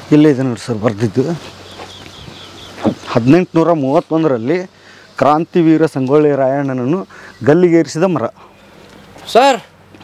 ಇಲ್ಲೇ ಇದೆ ನೋಡಿ ಸರ್ ಬರೆದಿದ್ದು ಹದಿನೆಂಟುನೂರ ಮೂವತ್ತೊಂದರಲ್ಲಿ ಕ್ರಾಂತಿವೀರ ಸಂಗೊಳ್ಳಿ ರಾಯಣ್ಣನನ್ನು ಗಲ್ಲಿಗೇರಿಸಿದ ಮರ ಸರ್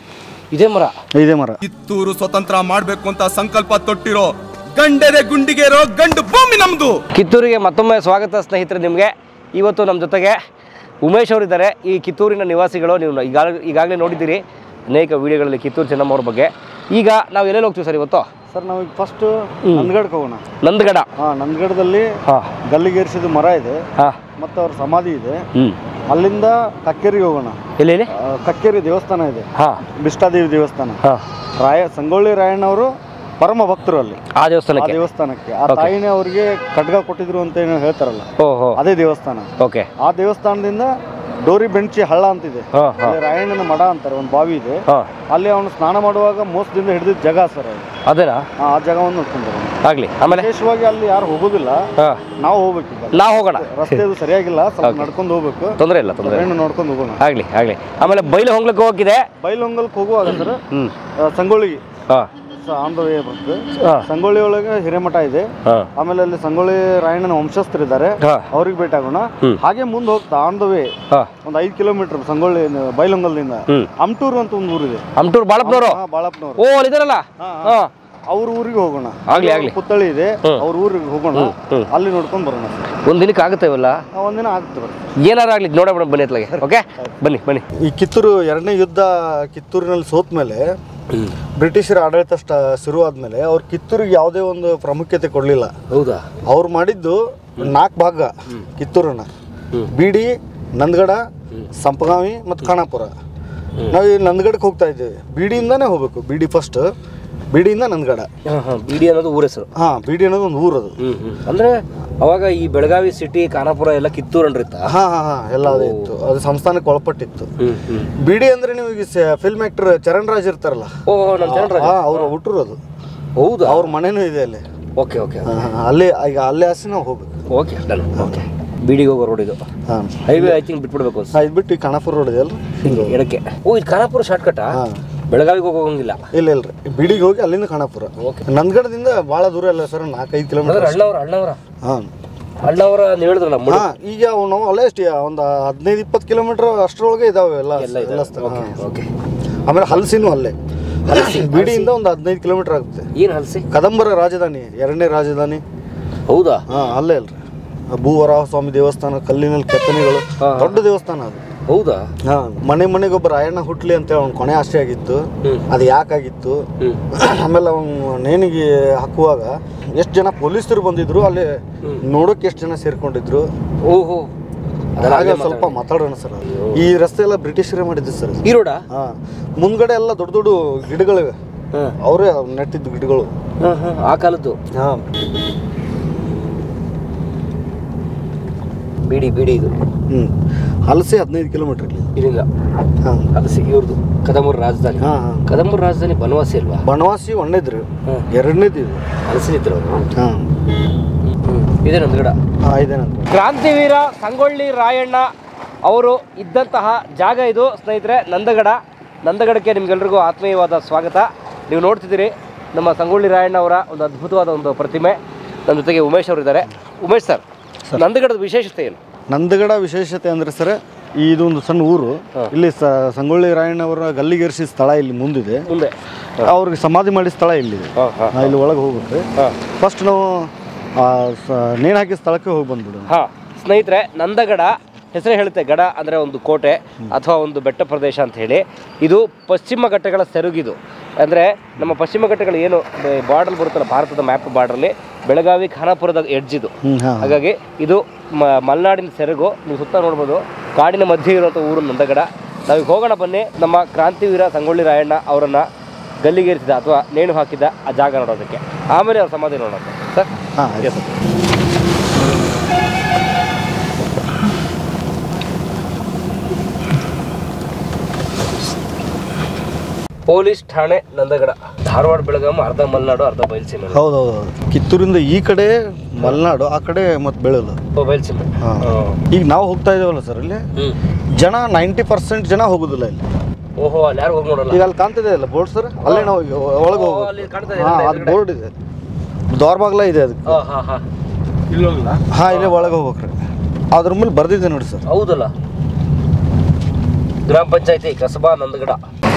ಇದೇ ಮರ ಇದೇ ಮರ ಕಿತ್ತೂರು ಸ್ವತಂತ್ರ ಮಾಡ್ಬೇಕು ಅಂತ ಸಂಕಲ್ಪ ತೊಟ್ಟಿರೋ ಗಂಡೆದೆ ಗುಂಡಿಗೆರೋ ಗಂಡು ಭೂಮಿ ನಮ್ದು ಕಿತ್ತೂರಿಗೆ ಮತ್ತೊಮ್ಮೆ ಸ್ವಾಗತ ಸ್ನೇಹಿತರೆ ನಿಮಗೆ ಇವತ್ತು ನಮ್ಮ ಜೊತೆಗೆ ಉಮೇಶ್ ಅವರಿದ್ದಾರೆ ಈ ಕಿತ್ತೂರಿನ ನಿವಾಸಿಗಳು ನೀವು ಈಗಾಗ ಈಗಾಗಲೇ ನೋಡಿದ್ದೀರಿ ಅನೇಕ ವಿಡಿಯೋಗಳಲ್ಲಿ ಕಿತ್ತೂರು ಚೆನ್ನಮ್ಮವ್ರ ಬಗ್ಗೆ ಈಗ ನಾವು ಎಲ್ಲೆಲ್ಲಿ ಹೋಗ್ತೀವಿ ಸರ್ ಇವತ್ತು ಸರ್ ನಾವು ಫಸ್ಟ್ ನಂದಗಡಕ್ಕೆ ಹೋಗೋಣ ನಂದಗಡ ಹಾಂ ನಂದಗಡದಲ್ಲಿ ಹಾಂ ಗಲ್ಲಿಗೇರಿಸಿದ ಮರ ಇದೆ ಹಾಂ ಮತ್ತು ಅವ್ರ ಸಮಾಧಿ ಇದೆ ಹ್ಞೂ ಅಲ್ಲಿಂದ ಕಕ್ಕೇರಿಗೆ ಹೋಗೋಣ ಎಲ್ಲಿ ಎಲ್ಲಿ ಆ, ಕಕ್ಕೇರಿ ದೇವಸ್ಥಾನ ಇದೆ ಹಾಂ ಬಿಷ್ಟಾದೇವಿ ದೇವಸ್ಥಾನ ಹಾಂ ರಾಯ ಸಂಗೊಳ್ಳಿ ರಾಯಣ್ಣವರು ಪರಮ ಭಕ್ತರು ಅಲ್ಲಿ ಆ ಆ ದೇವಸ್ಥಾನಕ್ಕೆ ದೇವಸ್ಥಾನಕ್ಕೆ ಆ ತಾಯಿನೇ ಅವರಿಗೆ ಖಡ್ಗ ಕೊಟ್ಟಿದ್ರು ಅಂತ ಏನೋ ಹೇಳ್ತಾರಲ್ಲ ಓಹೋ ಅದೇ ದೇವಸ್ಥಾನ ಓಕೆ ಆ ದೇವಸ್ಥಾನದಿಂದ ಡೋರಿ ಬೆಂಚಿ ಹಳ್ಳ ಅಂತಿದೆ ಹಾಂ ಹಾಂ ಅಲ್ಲಿ ರಾಯಣ್ಣನ ಮಠ ಅಂತಾರೆ ಒಂದು ಬಾವಿ ಇದೆ ಹಾಂ ಅಲ್ಲಿ ಅವನು ಸ್ನಾನ ಮಾಡುವಾಗ ಮೋಸದಿಂದ ಹಿಡಿದಿದ್ದ ಜಾಗ ಸರ್ ಅದು ಅದೇನಾ ಆ ಆ ಜಾಗವನ್ನು ನೋಡ್ಕೊಂಡ್ರೆ ಆಗಲಿ ಆಮೇಲೆ ವಿಶೇಷವಾಗಿ ಅಲ್ಲಿ ಯಾರು ಹೋಗೋದಿಲ್ಲ ಹಾಂ ನಾವು ಹೋಗ್ಬೇಕೀಗ ನಾವು ಹೋಗೋಣ ರಸ್ತೆ ಅದು ಸರಿಯಾಗಿಲ್ಲ ಸ್ವಲ್ಪ ನಡ್ಕೊಂಡು ಹೋಗ್ಬೇಕು ತೊಂದರೆ ಇಲ್ಲ ತೊಂದರೆ ಇಲ್ಲ ಟ್ರೈನ್ ನೋಡ್ಕೊಂಡು ಹೋಗೋಣ ಆಗಲಿ ಆಗಲಿ ಆಮೇಲೆ ಬೈಲು ಹೊಂಗ್ಲಕ್ಕೆ ಹೋಗಿದೆ ಬೈಲೊಂಗಲ್ಗೆ ಹೋಗುವಾಗ ಸರ್ ಹ್ಞೂ ಸಂಗೊಳ್ಳಿ ಹಾಂ ಆನ್ ದ ವೇ ಬರ್ತದೆ ಹಾಂ ಸಂಗೊಳ್ಳಿ ಒಳಗೆ ಹಿರೇಮಠ ಇದೆ ಹಾಂ ಆಮೇಲೆ ಅಲ್ಲಿ ಸಂಗೊಳ್ಳಿ ರಾಯಣ್ಣನ ವಂಶಸ್ಥರಿದ್ದಾರೆ ಹಾಂ ಅವ್ರಿಗೆ ಭೇಟಿ ಆಗೋಣ ಹ್ಮ್. ಹಾಗೆ ಮುಂದೆ ಹೋಗ್ತಾ ಆನ್ ದ ವೇ ಹಾಂ ಒಂದು ಐದು ಕಿಲೋಮೀಟರ್ ಸಂಗೊಳ್ಳಿ ಬೈಲೊಂಗಲ್ದಿಂದ ಹ್ಞೂ ಅಮ್ಟೂರು ಅಂತ ಒಂದು ಊರಿದೆ ಅಮ್ಟೂರು ಬಾಳಪ್ಪನವರು ಹಾ, ಬಾಳಪ್ಪನವರು ಓ ಅಲ್ಲಿದ್ದಾರಲ್ಲ ಹಾ, ಹಾಂ ಅವ್ರ ಊರಿಗೆ ಹೋಗೋಣ ಆಗ್ಲಿ, ಆಗ್ಲಿ. ಪುತ್ತಳಿ ಇದೆ ಹ್ಮ್. ಅವ್ರ ಊರಿಗೆ ಹೋಗೋಣ ಹ್ಮ್. ಅಲ್ಲಿ ನೋಡ್ಕೊಂಡು ಬರೋಣ ಒಂದು ದಿನಕ್ಕೆ ಆಗುತ್ತೆ ಇವೆಲ್ಲ ಆ, ಒಂದಿನ ಆಗುತ್ತೆ ಬರೋಣ ಏನಾರು ಆಗ್ಲಿ ನೋಡೋಣ ಬನ್ನಿ ಅತ್ಲಾಗೆ ಓಕೆ ಬನ್ನಿ ಬನ್ನಿ ಈ ಕಿತ್ತೂರು ಎರಡನೇ ಯುದ್ಧ ಕಿತ್ತೂರಿನಲ್ಲಿ ಸೋತ ಮೇಲೆ ಬ್ರಿಟಿಷರ ಆಡಳಿತ ಸ್ಟ ಶುರುವಾದ್ಮೇಲೆ ಅವ್ರು ಕಿತ್ತೂರಿಗೆ ಯಾವುದೇ ಒಂದು ಪ್ರಾಮುಖ್ಯತೆ ಕೊಡಲಿಲ್ಲ ಹೌದಾ ಅವ್ರು ಮಾಡಿದ್ದು ನಾಲ್ಕು ಭಾಗ ಕಿತ್ತೂರನ್ನ ಬೀಡಿ ನಂದಗಡ ಸಂಪಗಾವಿ ಮತ್ತು ಖಾನಾಪುರ ನಾವು ಈ ನಂದಗಡಕ್ಕೆ ಹೋಗ್ತಾ ಇದ್ದೀವಿ ಬೀಡಿಯಿಂದಾನೇ ಹೋಗ್ಬೇಕು ಬೀಡಿ ಫಸ್ಟ್ ಬೀಡಿಯಿಂದ ನಂದಗಡ ಹಾಂ ಹಾಂ ಬಿಡಿ ಅನ್ನೋದು ಊರ ಹೆಸರು ಹಾಂ ಬೀಡಿ ಅನ್ನೋದು ಒಂದು ಊರು ಅದು ಹ್ಞೂ ಹ್ಞೂ ಅಂದರೆ ಅವಾಗ ಈ ಬೆಳಗಾವಿ ಸಿಟಿ ಖಾನಾಪುರ ಎಲ್ಲ ಕಿತ್ತೂರು ಅಂದ್ರಿತ್ತ ಹಾಂ ಹಾಂ ಹಾಂ ಎಲ್ಲ ಅದೇ ಇತ್ತು ಅದು ಸಂಸ್ಥಾನಕ್ಕೆ ಒಳಪಟ್ಟಿತ್ತು ಹ್ಞೂ ಹ್ಞೂ ಬೀಡಿ ಅಂದ್ರೆ ನೀವು ಈಗ ಫಿಲ್ಮ್ ಆಕ್ಟರ್ ಚರಣ್ ರಾಜ್ ಇರ್ತಾರಲ್ಲ ಓ ನಮ್ಮ ಚಂದ್ರ ಹಾಂ ಅವ್ರು ಹುಟ್ಟರು ಅದು ಹೌದಾ ಅವ್ರ ಮನೆನೂ ಇದೆ ಅಲ್ಲಿ ಓಕೆ ಓಕೆ ಹಾ, ಹಾ, ಅಲ್ಲೇ ಈಗ ಅಲ್ಲೇ ಹಸಿ ನಾವು ಹೋಗ್ಬೇಕು ಓಕೆ ಡನ್ ಓಕೆ ಬೀಡಿಗೆ ಹೋಗೋ ರೋಡ್ ಇದು ಹಾಂ ಹೈವೇ ಐ ಥಿಂಕ್ ಬಿಟ್ಬಿಡ್ಬೇಕು ಅನ್ಸುತ್ತೆ. ಇದು ಬಿಟ್ಟು ಈ ಖಾನಾಪುರ ರೋಡ್ ಇದೆ ಅಲ್ರಿ ಹಿಂಗೆ ಎಡಕ್ಕೆ ಓ ಇದು ಖಾನಾಪುರ ಶಾರ್ಟ್ ಕಟ್ಟಾ ಹಾಂ ಬೆಳಗಾವಿಗೆ ಹೋಗೋಂಗಿಲ್ಲ ಇಲ್ಲ ಇಲ್ರಿ ಬೀಡಿಗೆ ಹೋಗಿ ಅಲ್ಲಿಂದ ಖಾನಾಪುರ Okay. ನಂದಗಡದಿಂದ ಭಾಳ ದೂರ ಇಲ್ಲ ಸರ್ ನಾಲ್ಕೈದು ಅಂದ್ರೆ ಕಿಲೋಮೀಟರ್ ಅಣ್ಣವ್ರ ಅಣ್ಣವ್ರ ಹಾಂ ಅಣ್ಣವ್ರ ನೀವು ಹೇಳಿದ್ರಲ್ಲ ಮುಡಿ ಹಾಂ ಈಗ ಅವು ನಾವು ಅಲ್ಲೇ ಎಷ್ಟು ಒಂದು ಹದಿನೈದು ಇಪ್ಪತ್ತು ಕಿಲೋಮೀಟರ್ ಅಷ್ಟರೊಳಗೆ ಇದಾವೆ ಎಲ್ಲ ಎಲ್ಲ ಇದೆ ಎಲ್ಲ ಸ್ಥಳ. ಓಕೆ ಹಾಂ. ಓಕೆ ಆಮೇಲೆ ಹಲಸಿನೂ ಅಲ್ಲೇ ಬೀಡಿಯಿಂದ ಒಂದು ಹದಿನೈದು ಕಿಲೋಮೀಟರ್ ಆಗುತ್ತೆ ಏನು ಹಲಸಿ ಕದಂಬರ ರಾಜಧಾನಿ ಎರಡನೇ ರಾಜಧಾನಿ ಹೌದಾ ಹಾಂ ಅಲ್ಲೇ ಅಲ್ರಿ ಭೂವರಾಹ ಸ್ವಾಮಿ ದೇವಸ್ಥಾನ ಕಲ್ಲಿನಲ್ಲಿ ಕೆತ್ತನೆಗಳು ಹಾ. ದೊಡ್ಡ ದೇವಸ್ಥಾನ ಅದು ಹೌದಾ ಹಾಂ ಮನೆ ಮನೆಗೆ ಒಬ್ಬ ರಾಯಣ್ಣ ಹುಟ್ಲಿ ಅಂತೇಳಿ ಅವ್ನ ಕೊನೆ ಆಸೆ ಆಗಿತ್ತು ಹ್ಮ್. ಅದು ಯಾಕಾಗಿತ್ತು ಹ್ಞೂ ಆಮೇಲೆ ಅವನು ನೇಣಿಗೆ ಹಾಕುವಾಗ ಎಷ್ಟು ಜನ ಪೊಲೀಸರು ಬಂದಿದ್ರು ಅಲ್ಲಿ ನೋಡೋಕೆ ಎಷ್ಟು ಜನ ಸೇರ್ಕೊಂಡಿದ್ರು ಓಹೋ ಅದೆಲ್ಲ ಹಾಗೆ ಹಾಗೆ ಸ್ವಲ್ಪ ಮಾತಾಡೋಣ ಸರ್ ಈ ರಸ್ತೆ ಎಲ್ಲ ಬ್ರಿಟಿಷರೇ ಮಾಡಿದ್ದು ಸರ್ ಈ ರೋಡಾ ಹಾಂ ಮುಂದ್ಗಡೆ ಎಲ್ಲ ದೊಡ್ಡ ದೊಡ್ಡ ಗಿಡಗಳಿವೆ ಹಾಂ ಅವರೇ ನೆಟ್ಟಿದ್ದು ಗಿಡಗಳು ಹಾಂ ಹಾಂ ಆ ಕಾಲದ್ದು ಹಾಂ ಬಿಡಿ ಬಿಡಿ ಇದು ಹ್ಞೂ ಹಲಸೆ ಹದಿನೈದು ಕಿಲೋಮೀಟ್ರ್ ಇಲ್ಲಿ ಇಲ್ಲಿಂದ ಹಾಂ ಹಲಸಿ ಇವ್ರದ್ದು ಕದಂಬರ ರಾಜಧಾನಿ ಹಾಂ ಹಾಂ ಕದಂಬರ ರಾಜಧಾನಿ ಬನವಾಸಿ ಅಲ್ವಾ ಬನವಾಸಿ ಒಂದೇದ್ರಿ ಹಾಂ ಎರಡನೇದು ಇದು ಹಲಸಿನಿದ್ರು ಅವರು ಹಾಂ ಇದೆ ನಂದಗಡ ಹಾಂ ಇದೇನಂತ ಕ್ರಾಂತಿವೀರ ಸಂಗೊಳ್ಳಿ ರಾಯಣ್ಣ ಅವರು ಇದ್ದಂತಹ ಜಾಗ ಇದು ಸ್ನೇಹಿತರೆ ನಂದಗಡ ನಂದಗಡಕ್ಕೆ ನಿಮ್ಗೆಲ್ರಿಗೂ ಆತ್ಮೀಯವಾದ ಸ್ವಾಗತ ನೀವು ನೋಡ್ತಿದ್ದೀರಿ ನಮ್ಮ ಸಂಗೊಳ್ಳಿ ರಾಯಣ್ಣ ಅವರ ಒಂದು ಅದ್ಭುತವಾದ ಒಂದು ಪ್ರತಿಮೆ ನಮ್ಮ ಜೊತೆಗೆ ಉಮೇಶ್ ಅವರು ಇದ್ದಾರೆ ಉಮೇಶ್ ಸರ್ ನಂದಗಡದ ವಿಶೇಷತೆ ಏನು ನಂದಗಡ ವಿಶೇಷತೆ ಅಂದ್ರೆ ಸರ್ ಇದೊಂದು ಸಣ್ಣ ಊರು ಇಲ್ಲಿ ಸ ಸಂಗೊಳ್ಳಿ ರಾಯಣ್ಣವರ ಗಲ್ಲಿಗೇರಿಸಿದ ಸ್ಥಳ ಇಲ್ಲಿ ಮುಂದಿದೆ ಮುಂದೆ ಅವ್ರಿಗೆ ಸಮಾಧಿ ಮಾಡಿದ ಸ್ಥಳ ಇಲ್ಲಿದೆ ಹಾಂ ಹಾಂ ನಾ ಇಲ್ಲಿ ಒಳಗೆ ಹೋಗ್ಬೇಕು ಹಾಂ ಫಸ್ಟ್ ನಾವು ಆ, ಸ- ನೇಣು ಹಾಕಿದ ಸ್ಥಳಕ್ಕೆ ಹೋಗಿ ಬಂದ್ಬಿಡೋಣ ಹಾಂ ಸ್ನೇಹಿತರೆ ನಂದಗಡ ಹೆಸರೇ ಹೇಳುತ್ತೆ ಗಡ ಅಂದರೆ ಒಂದು ಕೋಟೆ ಅಥವಾ ಒಂದು ಬೆಟ್ಟ ಪ್ರದೇಶ ಅಂತ ಹೇಳಿ ಇದು ಪಶ್ಚಿಮ ಘಟ್ಟಗಳ ಸೆರುಗಿದು ಅಂದರೆ ನಮ್ಮ ಪಶ್ಚಿಮ ಘಟ್ಟಗಳು ಏನು ಬಾರ್ಡರ್ ಬರುತ್ತಲ್ಲ ಭಾರತದ ಮ್ಯಾಪ್ ಬಾರ್ಡ್ರಲ್ಲಿ ಬೆಳಗಾವಿ ಖಾನಾಪುರದ ಎಡ್ಜ್ ಇದು ಹ್ಞೂ ಹಾಂ ಹಾಗಾಗಿ ಇದು ಮ ಮಲೆನಾಡಿನ ಸೆರಗು ನೀವು ಸುತ್ತ ನೋಡ್ಬೋದು ಕಾಡಿನ ಮಧ್ಯೆ ಇರುವಂಥ ಊರು ನಂದಗಡ ನಾವೀಗ ಹೋಗೋಣ ಬನ್ನಿ ನಮ್ಮ ಕ್ರಾಂತಿವೀರ ಸಂಗೊಳ್ಳಿ ರಾಯಣ್ಣ ಅವರನ್ನು ಗಲ್ಲಿಗೇರಿಸಿದ ಅಥವಾ ನೇಣು ಹಾಕಿದ ಆ ಜಾಗ ನೋಡೋದಕ್ಕೆ ಆಮೇಲೆ ಅವ್ರ ಸಮಾಧಿ ನೋಡೋಣ ಸರ್ ಹಾಂ ಎಸ್ ಪೊಲೀಸ್ ಠಾಣೆ ನಂದಗಡ ಧಾರವಾಡ ಬೆಳಗಾಂ ಅರ್ಧ ಮಲೆನಾಡು ಅರ್ಧ ಬಯಲುಸೀಮೆ ಹೌದು ಹೌದು ಹೌದು ಕಿತ್ತೂರಿಂದ ಈ ಕಡೆ ಮಲೆನಾಡು ಆ ಕಡೆ ಮತ್ತು ಬೆಳಲು ಓ ಬಯಲುಸೀಮೆ ಹಾಂ ಈಗ ನಾವು ಹೋಗ್ತಾ ಇದ್ದೇವಲ್ಲ ಸರ್ ಇಲ್ಲಿ ಹ್ಮ್ ಜನ ನೈಂಟಿ ಪರ್ಸೆಂಟ್ ಜನ ಹೋಗುದಿಲ್ಲ ಇಲ್ಲಿ ಓಹೋ ಅಲ್ಲಿ ಯಾರು ಹೋಗಿ ನೋಡಲ್ಲ ಈಗ ಅಲ್ಲಿ ಕಾಣ್ತಿದೆ ಅಲ್ಲ ಬೋರ್ಡ್ ಸರ್ ಅಲ್ಲೇ ನಾವು ಈಗ ಒಳಗೆ ಓ, ಹೋಗ್ಬೇಕು ಅಲ್ಲಿ ಕಾಣ್ತಾ ಇದೆ ಹಾಂ ಅಲ್ಲೇ ಅದು ಬೋರ್ಡ್ ಇದೆ ದ್ವಾರ ಬಾಗ್ಲ ಇದೆ ಅದಕ್ಕೆ ಹಾಂ ಹಾಂ ಹಾಂ ಇಲ್ಲಿ ಹೋಗಿಲ್ಲ ಹಾಂ ಇಲ್ಲೇ ಒಳಗೆ ಹೋಗ್ಬೇಕ್ರಿ ಅದ್ರ ಮೇಲೆ ಬರ್ದಿದೆ ನೋಡಿ ಸರ್ ಹೌದಲ್ಲ ಗ್ರಾಮ ಪಂಚಾಯತಿ ಕಸಬಾ ನಂದಗಡ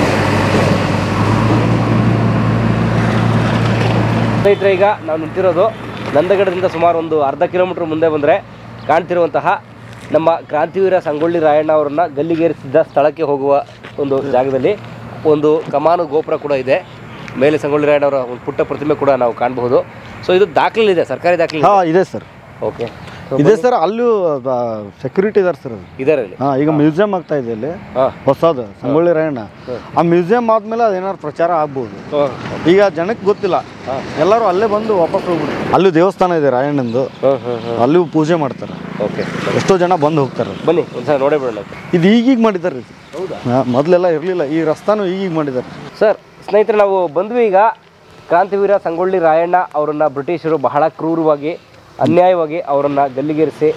ಸ್ನೇಹಿತರೆ ಈಗ ನಾವು ನಿಂತಿರೋದು ನಂದಗಡದಿಂದ ಸುಮಾರು ಒಂದು ಅರ್ಧ ಕಿಲೋಮೀಟ್ರ್ ಮುಂದೆ ಬಂದರೆ ಕಾಣ್ತಿರುವಂತಹ ನಮ್ಮ ಕ್ರಾಂತಿವೀರ ಸಂಗೊಳ್ಳಿ ರಾಯಣ್ಣ ಅವರನ್ನ ಗಲ್ಲಿಗೇರಿಸಿದ್ದ ಸ್ಥಳಕ್ಕೆ ಹೋಗುವ ಒಂದು ಜಾಗದಲ್ಲಿ ಒಂದು ಕಮಾನು ಗೋಪುರ ಕೂಡ ಇದೆ ಮೇಲೆ ಸಂಗೊಳ್ಳಿ ರಾಯಣ್ಣ ಅವರ ಒಂದು ಪುಟ್ಟ ಪ್ರತಿಮೆ ಕೂಡ ನಾವು ಕಾಣಬಹುದು ಸೊ ಇದು ದಾಖಲೆಲಿದೆ ಸರ್ಕಾರಿ ದಾಖಲೆ ಹಾಂ ಇದೆ ಸರ್ ಓಕೆ ಇದೆ ಸರ್ ಅಲ್ಲೂ ಸೆಕ್ಯೂರಿಟಿ ಇದಾರೆ ಸರ್ ಅದು ಇದರ ಇಲ್ಲಿ ಹಾಂ ಈಗ ಮ್ಯೂಸಿಯಂ ಆಗ್ತಾ ಇದೆ ಇಲ್ಲಿ ಹಾಂ ಹೊಸದು ಸಂಗೊಳ್ಳಿ ರಾಯಣ್ಣ ಆ ಮ್ಯೂಸಿಯಂ ಆದ್ಮೇಲೆ ಅದೇನಾದ್ರು ಪ್ರಚಾರ ಆಗ್ಬೋದು ಈಗ ಜನಕ್ಕೆ ಗೊತ್ತಿಲ್ಲ ಎಲ್ಲರೂ ಅಲ್ಲೇ ಬಂದು ವಾಪಸ್ ಹೋಗ್ಬಿಡ್ತಾರೆ ಅಲ್ಲೂ ದೇವಸ್ಥಾನ ಇದೆ ರಾಯಣ್ಣಂದು ಹಾಂ ಹಾಂ ಹಾಂ ಅಲ್ಲೂ ಪೂಜೆ ಮಾಡ್ತಾರೆ ಓಕೆ ಎಷ್ಟೋ ಜನ ಬಂದು ಹೋಗ್ತಾರೆ ಬನ್ನಿ ಒಂದ್ಸಲ ನೋಡೇ ಬಿಡೋಣ ಇದು ಈಗೀಗ ಮಾಡಿದ್ದಾರೆ ಇದು ಹೌದಾ ಹಾಂ ಮೊದಲೆಲ್ಲ ಇರಲಿಲ್ಲ ಈ ರಸ್ತಾನು ಈಗೀಗ ಮಾಡಿದ್ದಾರೆ ಸರ್ ಸ್ನೇಹಿತರೆ ನಾವು ಬಂದ್ವಿ ಈಗ ಕ್ರಾಂತಿವೀರ ಸಂಗೊಳ್ಳಿ ರಾಯಣ್ಣ ಅವರನ್ನು ಬ್ರಿಟಿಷರು ಬಹಳ ಕ್ರೂರವಾಗಿ ಅನ್ಯಾಯವಾಗಿ ಅವರನ್ನು ಗಲ್ಲಿಗೇರಿಸಿ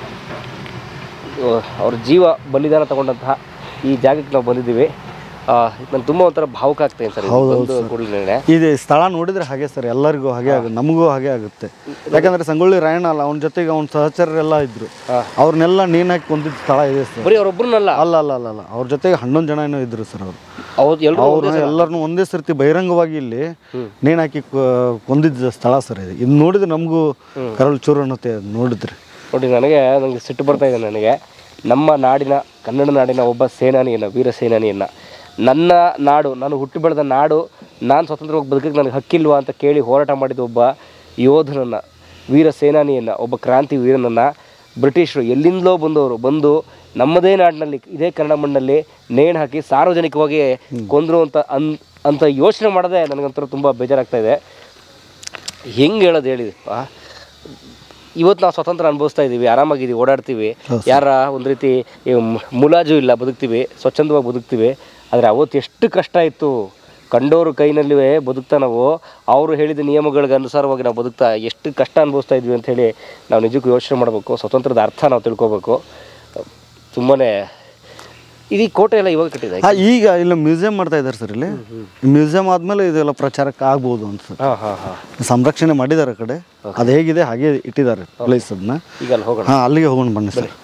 ಅಹ್, ಅವ್ರ ಜೀವ ಬಲಿದಾನ ತಗೊಂಡಂತಹ ಈ ಜಾಗಕ್ಕೆ ನಾವು ಬಂದಿದ್ದೀವಿ ನಾನು ತುಂಬ ಒಂಥರ ಭಾವುಕ ಆಗ್ತೇನೆ ಸರ್ ಹೌದು, ಹೌದು ಒಂದು ಕೂಡಲೇ ಇದು ಸ್ಥಳ ನೋಡಿದ್ರೆ ಹಾಗೆ ಸರ್ ಎಲ್ಲರಿಗೂ ಹಾಗೆ ಆಗುತ್ತೆ ನಮಗೂ ಹಾಗೆ ಆಗುತ್ತೆ ಯಾಕಂದ್ರೆ ಸಂಗೊಳ್ಳಿ ರಾಯಣ್ಣ ಅಲ್ಲ ಅವನ ಜೊತೆಗೆ ಅವನ ಸಹಚರರೆಲ್ಲ ಇದ್ರು ಅವ್ರನ್ನೆಲ್ಲ ನೇಣು ಹಾಕಿ ಕೊಂದಿದ್ದ ಸ್ಥಳ ಇದೆ ಸರ್ ಬರೀ ಅವರೊಬ್ಬರನ್ನಲ್ಲ ಅಲ್ಲ ಅಲ್ಲ ಅಲ್ಲ ಅಲ್ಲ ಅವ್ರ ಜೊತೆಗೆ ಹನ್ನೊಂದು ಜನ ಏನೋ ಇದ್ರು ಸರ್ ಅವರು ಅವ್ರು ಎಲ್ಲರೂ ಅವ್ರನ್ನ ಎಲ್ಲರನ್ನೂ ಒಂದೇ ಸರ್ತಿ ಬಹಿರಂಗವಾಗಿ ಇಲ್ಲಿ ನೇಣು ಹಾಕಿ ಕೊ- ಕೊಂದಿದ್ದ ಸ್ಥಳ ಸರ್ ಇದು ಇದು ನೋಡಿದ್ರೆ ನಮಗೂ ಕರಳು ಚೂರು ಅನ್ನತ್ತೆ ಅದ್ ನೋಡಿದ್ರೆ ನೋಡಿ ನನಗೆ ನನಗೆ ಸಿಟ್ಟು ಬರ್ತಾ ಇದೆ ನನಗೆ ನಮ್ಮ ನಾಡಿನ ಕನ್ನಡ ನಾಡಿನ ಒಬ್ಬ ಸೇನಾನಿಯನ್ನು ವೀರ ಸೇನಾನಿಯನ್ನು ನನ್ನ ನಾಡು ನಾನು ಹುಟ್ಟಿ ಬೆಳೆದ ನಾಡು ನಾನು ಸ್ವತಂತ್ರವಾಗಿ ಬದುಕಕ್ಕೆ ನನಗೆ ಹಕ್ಕಿಲ್ವಾ ಅಂತ ಕೇಳಿ ಹೋರಾಟ ಮಾಡಿದ ಒಬ್ಬ ಯೋಧನನ್ನು ವೀರ ಸೇನಾನಿಯನ್ನು ಒಬ್ಬ ಕ್ರಾಂತಿ ವೀರನನ್ನು ಬ್ರಿಟಿಷರು ಎಲ್ಲಿಂದಲೋ ಬಂದವರು ಬಂದು ನಮ್ಮದೇ ನಾಡಿನಲ್ಲಿ ಇದೇ ಕನ್ನಡ ಮಣ್ಣಲ್ಲಿ ನೇಣು ಹಾಕಿ ಸಾರ್ವಜನಿಕವಾಗಿ ಕೊಂದರು ಅಂತ ಅನ್ ಅಂತ ಯೋಚನೆ ಮಾಡದೆ ನನಗಂತೂ ತುಂಬ ಬೇಜಾರಾಗ್ತಾ ಇದೆ ಹೆಂಗೆ ಹೇಳೋದು ಹೇಳಿ ಆ? ಇವತ್ತು ನಾವು ಸ್ವತಂತ್ರ ಅನುಭವಿಸ್ತಾ ಇದ್ದೀವಿ ಆರಾಮಾಗಿದ್ದೀವಿ ಓಡಾಡ್ತೀವಿ ಯಾರ ಒಂದು ರೀತಿ ಈ ಮ್- ಮುಲಾಜು ಇಲ್ಲ ಬದುಕ್ತೀವಿ ಸ್ವಚ್ಛಂದವಾಗಿ ಬದುಕ್ತೀವಿ ಆದರೆ ಅವತ್ತು ಎಷ್ಟು ಕಷ್ಟ ಇತ್ತು ಕಂಡೋರು ಕೈನಲ್ಲಿ ಬದುಕ್ತಾ ನಾವು ಅವರು ಹೇಳಿದ ನಿಯಮಗಳಿಗೆ ಅನುಸಾರವಾಗಿ ನಾವು ಬದುಕ್ತಾ ಎಷ್ಟು ಕಷ್ಟ ಅನುಭವಿಸ್ತಾ ಇದ್ವಿ ಅಂತ ಹೇಳಿ ನಾವು ನಿಜಕ್ಕೂ ಯೋಚನೆ ಮಾಡಬೇಕು ಸ್ವತಂತ್ರದ ಅರ್ಥ ನಾವು ತಿಳ್ಕೊಬೇಕು ತುಂಬಾ ಇದು ಈ ಕೋಟೆ ಎಲ್ಲ ಇವಾಗ ಕಟ್ಟಿದೆ ಹಾ, ಈಗ ಇಲ್ಲಿ ಮ್ಯೂಸಿಯಂ ಮಾಡ್ತಾ ಇದ್ದಾರೆ ಸರ್ ಇಲ್ಲಿ ಮ್ಯೂಸಿಯಂ ಆದ್ಮೇಲೆ ಇದೆಲ್ಲ ಪ್ರಚಾರಕ್ಕೆ ಆಗ್ಬೋದು ಅಂತ ಸರ್ ಹಾಂ ಹಾಂ ಹಾಂ ಸಂರಕ್ಷಣೆ ಮಾಡಿದ್ದಾರೆ ಆ ಕಡೆ ಅದು ಹೇಗಿದೆ ಹಾಗೆ ಇಟ್ಟಿದ್ದಾರೆ ಪ್ಲೇಸ್ ಅದನ್ನ ಈಗ ಅಲ್ಲಿ ಹೋಗೋಣ ಹಾಂ ಅಲ್ಲಿಗೆ ಹೋಗೋಣ ಬನ್ನಿ ಸರ್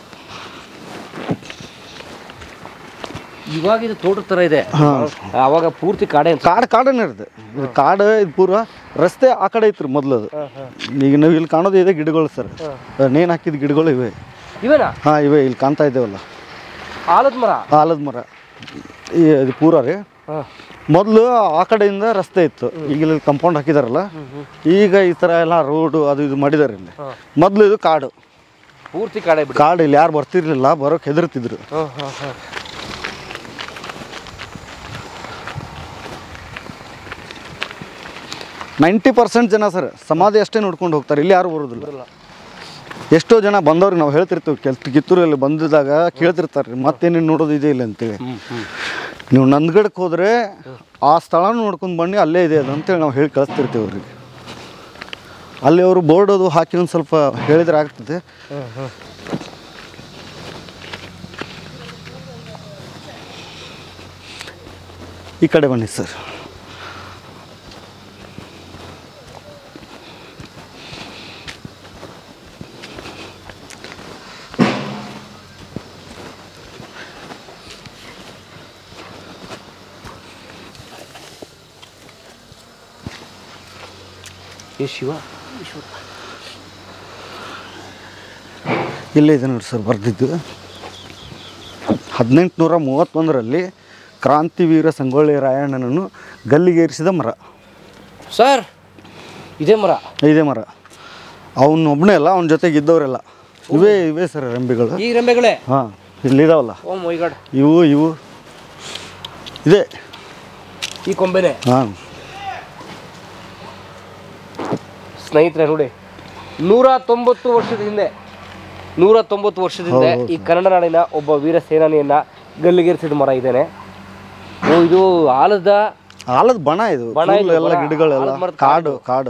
ಇವಾಗ ಇದು ತೋಟದ ಥರ ಇದೆ ಆವಾಗ ಪೂರ್ತಿ ಕಾಡೆ ಅಂತ ಕಾಡು ಕಾಡನೇ ಇರುತ್ತೆ ಇದು ಕಾಡು ಇದು ಪೂರ ರಸ್ತೆ ಆ ಕಡೆ ಐತ್ರಿ ಮೊದಲು ಅದು ಈಗ ನಾವು ಇಲ್ಲಿ ಕಾಣೋದು ಇದೆ ಗಿಡಗಳು ಸರ್ ನೇಣು ಹಾಕಿದ ಗಿಡಗಳು ಇವೆ ಇವೇನಾ ಹಾಂ ಇವೆ ಇಲ್ಲಿ ಕಾಣ್ತಾ ಇದ್ದೇವಲ್ಲ ಆಲದ ಮರ ಆಲದ ಮರ ಈ ಇದು ಪೂರ ರೀ ಹಾಂ ಮೊದಲು ಆ ಕಡೆಯಿಂದ ರಸ್ತೆ ಇತ್ತು ಈಗ ಇಲ್ಲಿ ಕಂಪೌಂಡ್ ಹಾಕಿದಾರಲ್ಲ ಈಗ ಈ ಥರ ಎಲ್ಲ ರೋಡು ಅದು ಇದು ಮಾಡಿದ್ದಾರೆ ಇಲ್ಲಿ ಮೊದಲು ಇದು ಕಾಡು ಪೂರ್ತಿ ಕಾಡೆ ಬಿಡಿ ಕಾಡು ಇಲ್ಲಿ ಯಾರು ಬರ್ತಿರ್ಲಿಲ್ಲ ಬರೋಕೆ ಹೆದರ್ತಿದ್ರು ಹಾಂ ಹಾಂ ಹಾಂ ನೈಂಟಿ ಪರ್ಸೆಂಟ್ ಜನ ಸರ್ ಸಮಾಧಿ ಅಷ್ಟೇ ನೋಡ್ಕೊಂಡು ಹೋಗ್ತಾರೆ ಇಲ್ಲಿ ಯಾರು ಬರೋದಿಲ್ಲ ಎಷ್ಟೋ ಜನ ಬಂದವ್ರಿಗೆ ನಾವು ಹೇಳ್ತಿರ್ತೀವಿ ಕೆಲ್ ಕಿತ್ತೂರಲ್ಲಿ ಬಂದಿದ್ದಾಗ ಕೇಳ್ತಿರ್ತಾರೆ ರೀ ಮತ್ತೇನೇನು ನೋಡೋದು ಇದೆ ಇಲ್ಲ ಅಂತೇಳಿ ನೀವು ನಂದಗಡಕ್ಕೆ ಹೋದರೆ ಆ ಸ್ಥಳ ನೋಡ್ಕೊಂಡು ಬನ್ನಿ ಅಲ್ಲೇ ಇದೆ ಅದು ಅಂತೇಳಿ ನಾವು ಹೇಳಿ ಕಳಿಸ್ತಿರ್ತೀವಿ ಅವ್ರಿಗೆ ಅಲ್ಲಿ ಅವರು ಬೋರ್ಡ್ ಅದು ಹಾಕಿ ಒಂದು ಸ್ವಲ್ಪ ಹೇಳಿದ್ರೆ ಆಗ್ತದೆ ಈ ಕಡೆ ಬನ್ನಿ ಸರ್ ಏ ಶಿವ ಇಲ್ಲೇ ಇದೆ ನೋಡಿ ಸರ್ ಬರೆದಿದ್ದು ಹದಿನೆಂಟುನೂರ ಮೂವತ್ತೊಂದರಲ್ಲಿ ಕ್ರಾಂತಿವೀರ ಸಂಗೊಳ್ಳಿ ರಾಯಣ್ಣನನ್ನು ಗಲ್ಲಿಗೇರಿಸಿದ ಮರ ಸರ್ ಇದೇ ಮರ ಇದೇ ಮರ ಅವನೊಬ್ಬನೇ ಅಲ್ಲ ಅವನ ಜೊತೆಗೆ ಇದ್ದವರೆಲ್ಲ ಇವೇ ಇವೇ ಸರ್ ರೆಂಬೆಗಳು ಈ ರೆಂಬೆಗಳೇ ಹಾಂ ಇಲ್ಲಿದಾವಲ್ಲ ಓ ಮೈ ಗಾಡ್ ಇವು ಇವು ಇದೆ ಈ ಕೊಂಬೆನೆ ಹಾಂ ಸ್ನೇಹಿತರೆ ನೋಡಿ ನೂರ ತೊಂಬತ್ತು ವರ್ಷದ ಹಿಂದೆ ನೂರ ತೊಂಬತ್ತು ವರ್ಷದ ಹಿಂದೆ ಈ ಕನ್ನಡ ನಾಡಿನ ಒಬ್ಬ ವೀರ ಸೇನಾನಿಯನ್ನ ಗಲ್ಲಿಗೇರಿಸಿದ ಮರ ಇದೇನೆ ಓ ಇದು ಆಲದ ಆಲದ ಬಣ ಇದು ಬಣ full ಇದು, ಎಲ್ಲ ಬಣ. ಗಿಡಗಳೆಲ್ಲ ಆಲದ ಮರದ ಕಾಡು ಕಾಡು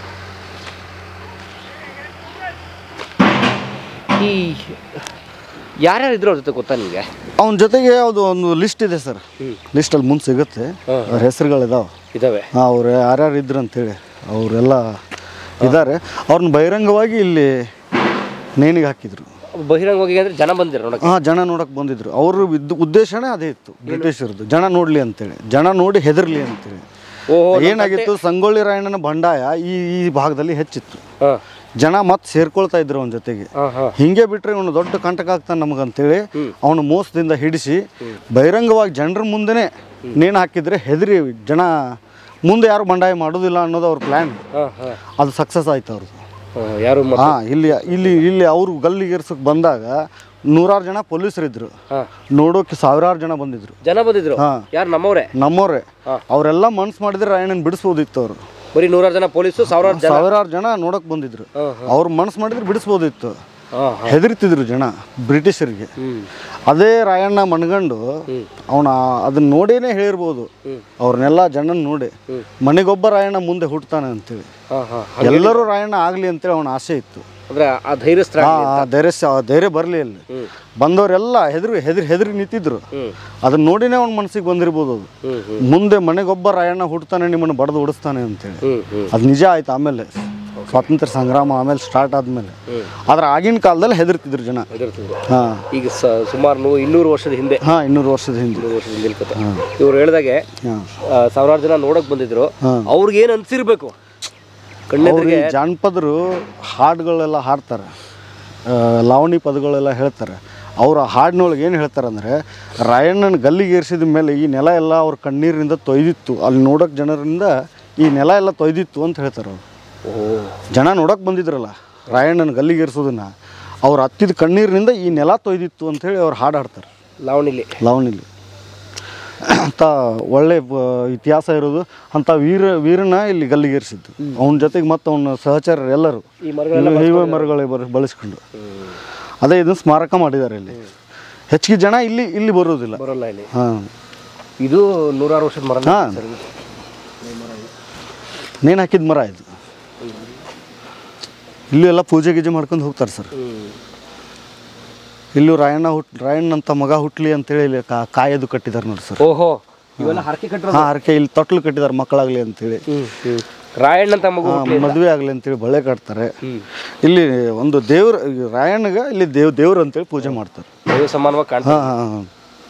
ಈ ಯಾರ್ಯಾರು ಇದ್ರು ಅವ್ರ ಜೊತೆ ಗೊತ್ತಾ ನಿಮಗೆ ಅವನ ಜೊತೆಗೆ ಯಾವುದು ಒಂದು ಲಿಸ್ಟ್ ಇದೆ ಸರ್ ಲಿಸ್ಟಲ್ಲಿ ಮುಂದೆ ಸಿಗುತ್ತೆ ಅವ್ರ ಹೆಸರುಗಳಿದಾವೆ ಇದಾವೆ ಹಾಂ ಅವ್ರು ಯಾರ್ಯಾರು ಇದ್ರು ಅಂತೇಳಿ ಅವರೆಲ್ಲ ಇದ್ದಾರೆ ಅವ್ರನ್ನ ಬಹಿರಂಗವಾಗಿ ಇಲ್ಲಿ ನೇಣಿಗೆ ಹಾಕಿದ್ರು ಬಹಿರಂಗವಾಗಿ ಅಂದ್ರೆ ಜನ ಬಂದಿರ ನೋಡಕ್ಕೆ ಹಾಂ ಜನ ನೋಡಕ್ಕೆ ಬಂದಿದ್ರು ಅವ್ರ ಇದ್ದ ಉದ್ದೇಶನೇ ಅದೇ ಇತ್ತು ಬ್ರಿಟಿಷರದ್ದು ಜನ ನೋಡಲಿ ಅಂತೇಳಿ ಜನ ನೋಡಿ ಹೆದರ್ಲಿ ಅಂತೇಳಿ ಓಹೋ ಏನಾಗಿತ್ತು ಸಂಗೊಳ್ಳಿ ರಾಯಣ್ಣನ ಬಂಡಾಯ ಈ ಈ ಭಾಗದಲ್ಲಿ ಹೆಚ್ಚಿತ್ತು ಹಾಂ ಜನ ಮತ್ತೆ ಸೇರ್ಕೊಳ್ತಾ ಇದ್ರು ಅವನ ಜೊತೆಗೆ ಹಾಂ ಹಾಂ ಹಿಂಗೆ ಬಿಟ್ರೆ ಇವನು ದೊಡ್ಡ ಕಂಟಕ ಆಗ್ತಾನೆ ನಮಗಂತೇಳಿ ಅವನು ಮೋಸದಿಂದ ಹಿಡಿಸಿ ಬಹಿರಂಗವಾಗಿ ಜನರ ಮುಂದೆನೇ ನೇಣು ಹಾಕಿದ್ರೆ ಹೆದರಿ ಜನ ಮುಂದೆ ಯಾರು ಬಂಡಾಯ ಮಾಡೋದಿಲ್ಲ ಅನ್ನೋದು ಅವ್ರ ಪ್ಲ್ಯಾನ್ ಹಾಂ ಹಾಂ ಅದು ಸಕ್ಸಸ್ ಆಯ್ತು ಅವ್ರದ್ದು ಯಾರು ಮ- ಹಾಂ ಇಲ್ಲಿ ಇಲ್ಲಿ ಇಲ್ಲಿ ಅವರು ಗಲ್ಲಿಗೇರ್ಸಕ್ಕೆ ಬಂದಾಗ ನೂರಾರು ಜನ ಪೊಲೀಸರಿದ್ರು ಹಾಂ ನೋಡೋಕೆ ಸಾವಿರಾರು ಜನ ಬಂದಿದ್ರು ಜನ ಬಂದಿದ್ರು ಹಾ. ಯಾರು ನಮ್ಮವ್ರೆ ನಮ್ಮವ್ರೆ ಅವರೆಲ್ಲ ಮನ್ಸು ಮಾಡಿದ್ರೆ ರಾಯಣ್ಣನ ಬಿಡಿಸ್ಬೋದಿತ್ತು ಅವರು ಬರೀ ನೂರಾರು ಜನ ಪೊಲೀಸು ಸಾವಿರಾರು ಜನ ಸಾವಿರಾರು ಜನ ನೋಡಕ್ ಬಂದಿದ್ರು ಅವ್ರು ಮನ್ಸು ಮಾಡಿದ್ರೆ ಬಿಡಿಸ್ಬೋದಿತ್ತು ಹಾಂ ಹೆದರ್ತಿದ್ರು ಜನ ಬ್ರಿಟಿಷರಿಗೆ ಅದೇ ರಾಯಣ್ಣ ಮಣ್ಗಂಡು ಅವನ ಅದನ್ನ ನೋಡೇನೆ ಹೇಳಿರ್ಬೋದು ಅವ್ರನ್ನೆಲ್ಲ ಜನನ್ ನೋಡಿ ಮನೆಗೊಬ್ಬ ರಾಯಣ್ಣ ಮುಂದೆ ಹುಟ್ಟತಾನೆ ಅಂತೇಳಿ ಹಾಂ ಹಾಂ ಎಲ್ಲರೂ ರಾಯಣ್ಣ ಆಗ್ಲಿ ಅಂತೇಳಿ ಅವನ ಆಸೆ ಇತ್ತು ಅಂದ್ರೆ ಆ ಧೈರ್ಯಸ್ತ್ರ ಆ ಆ ಧೈರ್ಯ ಸ- ಆ ಧೈರ್ಯ ಬರಲಿ ಅಲ್ಲಿ ಬಂದವರೆಲ್ಲ ಹೆದರಿ ಹೆದರಿ ಹೆದರಿ ನಿಂತಿದ್ರು ಅದನ್ನ ನೋಡಿನೇ ಅವ್ನ ಮನಸ್ಸಿಗೆ ಬಂದಿರ್ಬೋದು ಅದು ಮುಂದೆ ಮನೆಗೊಬ್ಬ ರಾಯಣ್ಣ ಹುಟ್ಟತಾನೆ ನಿಮ್ಮನ್ನು ಬಡ್ದು ಓಡಿಸ್ತಾನೆ ಅಂತೇಳಿ ಹ್ಞೂ ಹ್ಞೂ ಅದು ನಿಜ ಆಯ್ತು ಆಮೇಲೆ ಸ್ವಾತಂತ್ರ್ಯ ಸಂಗ್ರಾಮ ಆಮೇಲೆ ಸ್ಟಾರ್ಟ್ ಆದ್ಮೇಲೆ ಆದ್ರೆ ಆಗಿನ ಕಾಲದಲ್ಲಿ ಹೆದರ್ತಿದ್ರು ಜನ ಹೆದರ್ತಿದ್ರು ಹಾಂ ಈಗ ಸ ಸುಮಾರು ನೂ ಇನ್ನೂರು ವರ್ಷದ ಹಿಂದೆ ಹಾಂ ಇನ್ನೂರು ವರ್ಷದ ಹಿಂದೆ ಇನ್ನೂರು ವರ್ಷದ ಹಿಂದಿನ ಕಥೆ ಇವ್ರು ಹೇಳ್ದಾಗೆ ಹಾಂ ಆ, ಸಾವಿರಾರು ಜನ ನೋಡಕ್ ಬಂದಿದ್ರು ಅವ್ರಿಗೆ ಏನು ಅನ್ಸಿರ್ಬೇಕು ಕಣ್ಣೆದ್ರಿಗೆ ಅವ್ರು ಈ ಜಾನಪದರು ಹಾಡುಗಳೆಲ್ಲ ಹಾಡ್ತಾರೆ ಆ, ಲಾವಣಿ ಪದಗಳೆಲ್ಲ ಹೇಳ್ತಾರೆ ಅವ್ರ ಹಾಡಿನೊಳಗೆ ಏನು ಹೇಳ್ತಾರೆ ಅಂದರೆ ರಾಯಣ್ಣನ ಗಲ್ಲಿಗೇರಿಸಿದ ಮೇಲೆ ಈ ನೆಲ ಎಲ್ಲ ಅವ್ರ ಕಣ್ಣೀರಿನಿಂದ ತೊಯ್ದಿತ್ತು ಅಲ್ಲಿ ನೋಡೋಕೆ ಜನರಿಂದ ಈ ನೆಲ ಎಲ್ಲ ತೊಯ್ದಿತ್ತು ಅಂತ ಹೇಳ್ತಾರೆ ಅವ್ರು ಜನ ನೋಡೋಕೆ ಬಂದಿದ್ರಲ್ಲ ರಾಯಣ್ಣನ ಗಲ್ಲಿಗೇರಿಸೋದನ್ನ ಅವ್ರು ಹತ್ತಿದ ಕಣ್ಣೀರಿನಿಂದ ಈ ನೆಲ ತೊಯ್ದಿತ್ತು ಅಂಥೇಳಿ ಅವ್ರು ಹಾಡು ಹಾಡ್ತಾರೆ ಲಾವಣಿಲಿ ಲಾವಣಿಲಿ ಅಂತ ಒಳ್ಳೆ ಬ- ಇತಿಹಾಸ ಇರೋದು ಅಂಥ ವೀರ ವೀರನ ಇಲ್ಲಿ ಗಲ್ಲಿಗೇರಿಸಿದ್ದು ಅವನ ಜೊತೆಗೆ ಮತ್ತು ಅವನ ಸಹಚರರು ಎಲ್ಲರೂ ಈ ಮರಗಳೆಲ್ಲ ಹೈವೇ ಮರಗಳೇ ಬರ ಬಳಸ್ಕೊಂಡು ಅದೇ ಇದನ್ನು ಸ್ಮಾರಕ ಮಾಡಿದ್ದಾರೆ ಇಲ್ಲಿ ಹೆಚ್ಚಿಗೆ ಜನ ಇಲ್ಲಿ ಇಲ್ಲಿ ಬರೋದಿಲ್ಲ ಬರೋಲ್ಲ ಇಲ್ಲಿ ಹಾಂ ಇದು ನೂರಾರು ವರ್ಷದ ಮರ ಹಾಂ ನೇಣು ಹಾಕಿದ ಮರ ಇದು ಇಲ್ಲಿ ಎಲ್ಲ ಪೂಜೆ ಗೀಜೆ ಮಾಡ್ಕೊಂಡು ಹೋಗ್ತಾರೆ ಸರ್ ಇಲ್ಲೂ ರಾಯಣ್ಣ ಹುಟ್ ರಾಯಣ್ಣ ಅಂತ ಮಗ ಹುಟ್ಲಿ ಅಂತೇಳಿ ಇಲ್ಲಿ ಕಾ- ಕಾಯದು ಕಟ್ಟಿದ್ದಾರೆ ನೋಡಿ ಸರ್ ಓಹೋ ಇವೆಲ್ಲ ಹರಕೆ ಕಟ್ಟರು ಹಾಂ ಹರಕೆ ಇಲ್ಲಿ ತೊಟ್ಲು ಕಟ್ಟಿದ್ದಾರೆ ಮಕ್ಕಳಾಗಲಿ ಅಂತೇಳಿ ರಾಯಣ್ಣ ಅಂತ ಮಗು ಹಾಂ, ಮದುವೆ ಆಗಲಿ ಅಂತೇಳಿ ಬಳೆ ಕಟ್ತಾರೆ ಇಲ್ಲಿ ಒಂದು ದೇವ್ರ ಈ ರಾಯಣ್ಣಗ ಇಲ್ಲಿ ದೇವ್ ದೇವ್ರು ಅಂತೇಳಿ ಪೂಜೆ ಮಾಡ್ತಾರೆ ದೈವ ಸಮಾನವಾಗಿ ಕಾಣ್ತಾ ಹಾಂ ಹಾಂ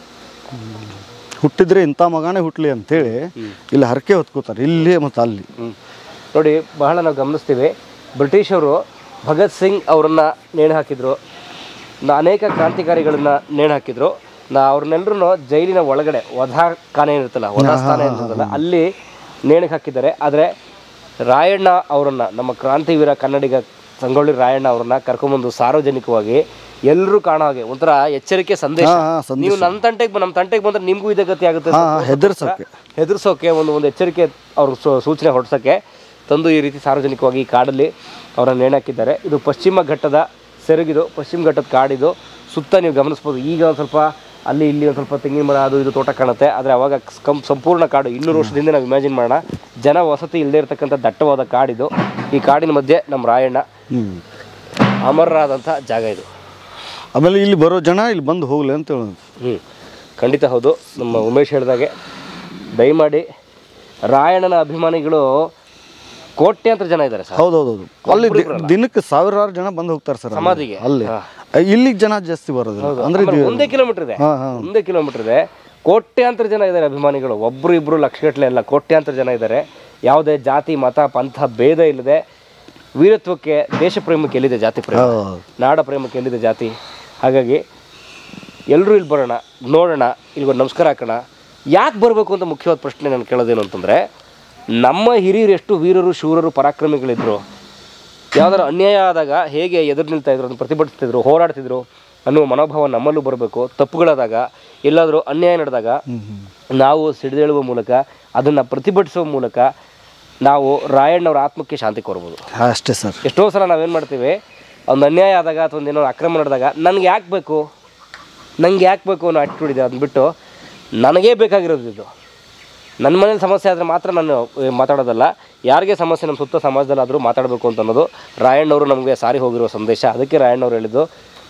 ಹುಟ್ಟಿದ್ರೆ ಇಂಥ ಮಗನೇ ಹುಟ್ಲಿ ಅಂತೇಳಿ ಇಲ್ಲಿ ಹರಕೆ ಹೊತ್ಕೋತಾರೆ ಇಲ್ಲಿ ಮತ್ತು ಅಲ್ಲಿ ಹ್ಮ್. ನೋಡಿ ಬಹಳ ನಾವು ಗಮನಿಸ್ತೀವಿ ಬ್ರಿಟಿಷರು ಭಗತ್ ಸಿಂಗ್ ಅವರನ್ನ ನೇಣು ಹಾಕಿದ್ರು ನ- ಅನೇಕ ಕ್ರಾಂತಿಕಾರಿಗಳನ್ನ ನೇಣು ಹಾಕಿದ್ರು ನಾ ಅವ್ರನ್ನೆಲ್ಲರೂ ಜೈಲಿನ ಒಳಗಡೆ ವಧಾ ಖಾನೆ ಇರುತ್ತಲ್ಲ ವಧಾಸ್ಥಾನ ಇರ್ತದಲ್ಲ ಅಲ್ಲಿ ನೇಣಿಗೆ ಹಾಕಿದ್ದಾರೆ ಆದರೆ ರಾಯಣ್ಣ ಅವರನ್ನ ನಮ್ಮ ಕ್ರಾಂತಿವೀರ ಕನ್ನಡಿಗ ಸಂಗೊಳ್ಳಿ ರಾಯಣ್ಣ ಅವರನ್ನ ಕರ್ಕೊಂಬಂದು ಸಾರ್ವಜನಿಕವಾಗಿ ಎಲ್ಲರೂ ಕಾಣೋ ಹಾಗೆ ಒಂಥರ ಎಚ್ಚರಿಕೆ ಸಂದೇಶ ಹಾಂ ಹಾಂ ಸಂದೇಶ ನೀವು ನಮ್ಮ ತಂಟೆಗೆ ನಮ್ಮ ತಂಟೆಗೆ ಬಂದ್ರೆ ನಿಮಗೂ ಇದೇ ಗತಿ ಆಗುತ್ತೆ ಅಂತ ಹಾಂ ಹಾಂ ಹೆದರ್ಸೋಕೆ ಹೆದರ್ಸೋಕೆ ಒಂದು ಒಂದು ಎಚ್ಚರಿಕೆ ಅವ್ರ ಸೂ- ಸೂಚನೆ ಹೊರಡ್ಸೋಕ್ಕೆ ತಂದು ಈ ರೀತಿ ಸಾರ್ವಜನಿಕವಾಗಿ ಈ ಕಾಡಲ್ಲಿ ಅವರನ್ನು ನೇಣಾಕಿದ್ದಾರೆ ಇದು ಪಶ್ಚಿಮ ಘಟ್ಟದ ಸೆರಗಿದು ಪಶ್ಚಿಮ ಘಟ್ಟದ ಕಾಡಿದು ಸುತ್ತ ನೀವು ಗಮನಿಸ್ಬೋದು ಈಗ ಒಂದು ಸ್ವಲ್ಪ ಅಲ್ಲಿ ಇಲ್ಲಿ ಒಂದು ಸ್ವಲ್ಪ ತೆಂಗಿನ ಮರ ಅದು ಇದು ತೋಟ ಕಾಣುತ್ತೆ ಆದರೆ ಅವಾಗ ಕಂ ಸಂಪೂರ್ಣ ಕಾಡು ಇನ್ನೂರು ವರ್ಷದಿಂದ ನಾವು ಇಮ್ಯಾಜಿನ್ ಮಾಡೋಣ ಜನ ವಸತಿ ಇಲ್ಲದೆ ಇರತಕ್ಕಂಥ ದಟ್ಟವಾದ ಕಾಡಿದು ಈ ಕಾಡಿನ ಮಧ್ಯೆ ನಮ್ಮ ರಾಯಣ್ಣ ಹ್ಞೂ ಅಮರರಾದಂಥ ಜಾಗ ಇದು ಆಮೇಲೆ ಇಲ್ಲಿ ಬರೋ ಜನ ಇಲ್ಲಿ ಬಂದು ಹೋಗ್ಲಿ ಅಂತ ಹೇಳೋದು ಹ್ಞೂ ಖಂಡಿತ ಹೌದು ನಮ್ಮ ಉಮೇಶ್ ಹೇಳಿದಾಗೆ ದಯಮಾಡಿ ರಾಯಣ್ಣನ ಅಭಿಮಾನಿಗಳು ಕೋಟ್ಯಾಂತರ ಜನ ಇದ್ದಾರೆ ಸರ್ ಹೌದು ಹೌದು ಹೌದು ಅಲ್ಲಿ ದಿ- ದಿನಕ್ಕೆ ಸಾವಿರಾರು ಜನ ಬಂದು ಹೋಗ್ತಾರೆ ಸರ್ ಅಲ್ಲಿ. ಸಮಾಧಿಗೆ? ಅಲ್ಲಿ ಇಲ್ಲಿಗೆ ಜನ ಜಾಸ್ತಿ ಬರೋದಿಲ್ಲ ಅಂದ್ರೆ ಆಮೇಲೆ ಇದು- ಒಂದೇ ಕಿಲೋಮೀಟರ್ ಇದೆ ಹಾಂ ಹಾಂ ಒಂದೇ ಕಿಲೋಮೀಟರ್ ಇದೆ ಕೋಟ್ಯಾಂತರ ಜನ ಇದ್ದಾರೆ ಅಭಿಮಾನಿಗಳು ಒಬ್ರು ಇಬ್ರು ಲಕ್ಷಗಟ್ಟಲೆ ಅಲ್ಲ ಕೋಟ್ಯಾಂತರ ಜನ ಇದ್ದಾರೆ ಯಾವುದೇ ಜಾತಿ ಮತ ಪಂಥ ಭೇದ ಇಲ್ಲದೆ ವೀರತ್ವಕ್ಕೆ ದೇಶ ಪ್ರೇಮಕ್ಕೆ ಎಲ್ಲಿದೆ ಜಾತಿ ಪ್ರೇಮ ಹೌದು. ನಾಡ ಪ್ರೇಮಕ್ಕೆ ಎಲ್ಲಿದೆ ಜಾತಿ ಹಾಗಾಗಿ ಎಲ್ಲರೂ ಇಲ್ಲಿ ಬರೋಣ ನೋಡೋಣ ಇಲ್ಲಿಗೊಂದು ನಮಸ್ಕಾರ ಹಾಕೋಣ ಯಾಕೆ ಬರಬೇಕು ಅಂತ ಮುಖ್ಯವಾದ ಪ್ರಶ್ನೆ ನಾನು ಕೇಳೋದೇನು ಅಂತಂದರೆ ನಮ್ಮ ಹಿರಿಯರು ಎಷ್ಟು ವೀರರು ಶೂರರು ಪರಾಕ್ರಮಿಗಳಿದ್ರು ಯಾವ್ದಾರು ಅನ್ಯಾಯ ಆದಾಗ ಹೇಗೆ ಎದುರು ನಿಲ್ತಾ ಇದ್ರು ಅದನ್ನು ಪ್ರತಿಭಟಿಸ್ತಿದ್ರು ಹೋರಾಡ್ತಿದ್ರು ಅನ್ನುವ ಮನೋಭಾವ ನಮ್ಮಲ್ಲೂ ಬರಬೇಕು ತಪ್ಪುಗಳಾದಾಗ ಎಲ್ಲಾದರೂ ಅನ್ಯಾಯ ನಡೆದಾಗ ನಾವು ಸಿಡಿದೇಳುವ ಮೂಲಕ ಅದನ್ನು ಪ್ರತಿಭಟಿಸುವ ಮೂಲಕ ನಾವು ರಾಯಣ್ಣವ್ರ ಆತ್ಮಕ್ಕೆ ಶಾಂತಿ ಕೋರ್ಬೋದು ಅಷ್ಟೇ ಸರ್ ಎಷ್ಟೋ ಸಲ ನಾವೇನು ಮಾಡ್ತೀವಿ ಒಂದು ಅನ್ಯಾಯ ಆದಾಗ ಅಥವಾ ಒಂದು ಏನೋ ಅಕ್ರಮ ನಡೆದಾಗ ನನಗೆ ಯಾಕೆ ಬೇಕು ನಂಗೆ ಯಾಕೆ ಬೇಕು ಅನ್ನೋ ಆಟಿಟ್ಯೂಡ್ ಇದೆ ಅದನ್ನ ಬಿಟ್ಟು ನನಗೇ ಬೇಕಾಗಿರೋದು ಇದು ನನ್ನ ಮನೇಲಿ ಸಮಸ್ಯೆ ಆದರೆ ಮಾತ್ರ ನಾನು ಏ, ಮಾತಾಡೋದಲ್ಲ ಯಾರಿಗೆ ಸಮಸ್ಯೆ ನಮ್ಮ ಸುತ್ತ ಸಮಾಜದಲ್ಲಾದರೂ ಮಾತಾಡಬೇಕು ಅಂತ ಅನ್ನೋದು ರಾಯಣ್ಣವರು ನಮಗೆ ಸಾರಿ ಹೋಗಿರೋ ಸಂದೇಶ ಅದಕ್ಕೆ ರಾಯಣ್ಣವ್ರು ಹೇಳಿದ್ದು